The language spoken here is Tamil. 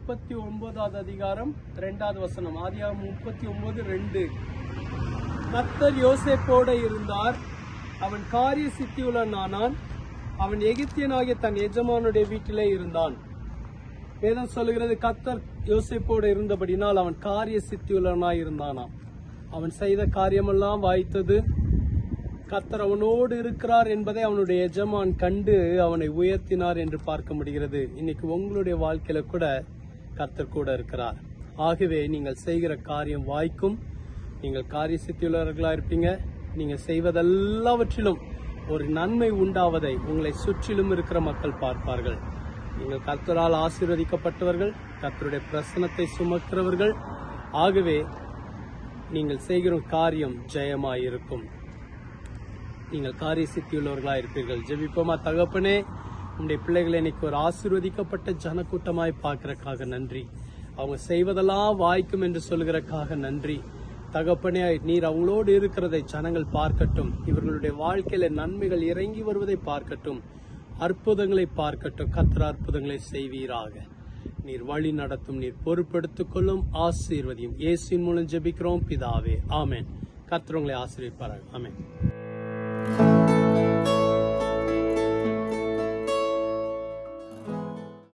முப்பத்தி ஒன்பதாவது அதிகாரம் இரண்டாவது வசனம் ஆதியாகமம் முப்பத்தி ஒன்பது ரெண்டு கர்த்தர் யோசேப்போட இருந்தார் அவன் காரிய சித்தியுள்ளனானான் அவன் எகிப்தியனாகிய தன் எஜமானுடைய வீட்டிலே இருந்தான் வேதம் சொல்லுகிறது கர்த்தர் யோசேப்போடு இருந்தபடினால் அவன் காரிய சித்தியுள்ளனாய் இருந்தானாம் அவன் செய்த காரியமெல்லாம் வாய்த்தது கர்த்தர் அவனோடு இருக்கிறார் என்பதை அவனுடைய எஜமான் கண்டு அவனை உயர்த்தினார் என்று பார்க்க முடிகிறது இன்னைக்கு உங்களுடைய வாழ்க்கையில கூட கர்த்தர் கூட இருக்கிறார் ஆகவே நீங்கள் செய்கிற காரியம் வாய்க்கும் நீங்கள் காரிய சித்தியுள்ளவர்களா இருப்பீங்க நீங்க செய்வதெல்லாவற்றிலும் ஒரு நன்மை உண்டாவதை உங்களை சுற்றிலும் இருக்கிற மக்கள் பார்ப்பார்கள் நீங்கள் கர்த்தரால் ஆசீர்வதிக்கப்பட்டவர்கள் கர்த்தருடைய பிரசனத்தை சுமக்கிறவர்கள் ஆகவே நீங்கள் செய்கிற காரியம் ஜெயமாயிருக்கும் நீங்கள் காரிய சித்தியுள்ளவர்களாக இருப்பீர்கள் ஜெபிப்போமா தகப்பனே உங்களுடைய பிள்ளைகளை இன்னைக்கு ஒரு ஆசீர்வதிக்கப்பட்ட ஜனக்கூட்டமாய் பார்க்கறக்காக நன்றி அவங்க செய்வதெல்லாம் வாய்க்கும் என்று சொல்கிறக்காக நன்றி தகப்பனே நீர் அவங்களோடு இருக்கிறதை ஜனங்கள் பார்க்கட்டும் இவர்களுடைய வாழ்க்கையில நன்மைகள் இறங்கி வருவதை பார்க்கட்டும் அற்புதங்களை பார்க்கட்டும் கத்திர அற்புதங்களை செய்வீராக நீர் வழி நடத்தும் நீர் பொறுப்பெடுத்துக் கொள்ளும் ஆசீர்வதியும் இயேசுவின் மூலம் ஜெபிக்கிறோம் பிதாவே ஆமென் கத்திரவங்களை ஆசீர்வதிப்பார்கள் ஆமென்